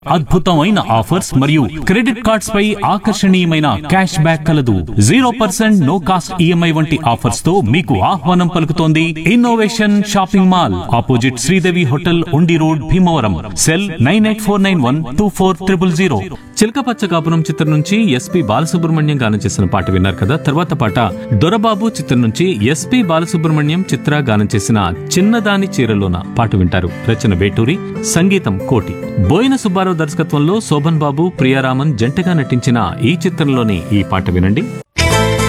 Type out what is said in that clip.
అద్భుతమైన ఆఫర్స్ మరియు credit cards పై ఆకర్షణీయమైన క్యాష్ బ్యాక్ కలదు zero percent no cost EMI వంటి ఆఫర్స్ తో మీకు ఆహ్వానం పలుకుతోంది innovation shopping mall opposite Sridevi hotel Undi road Bhimavaram cell nine eight four nine one two four triple zero Chilakapachcha Kapuram చిత్రం నుంచి ఎస్పి బాలసుబ్రహ్మణ్యం గానం చేసిన పాట విన్నారు కదా తర్వాత పాట దొరబాబు చిత్రం నుంచి ఎస్పి బాలసుబ్రహ్మణ్యం చిత్ర గానం చేసిన చిన్నదాని చీరలోన పాట వింటారు రచన వేటూరి సంగీతం కోటి బోయిన సుబ్బారావు దర్శకత్వంలో శోభన్ బాబు ప్రియారామన్ జంటగా నటించిన ఈ చిత్రంలోని ఈ పాట వినండి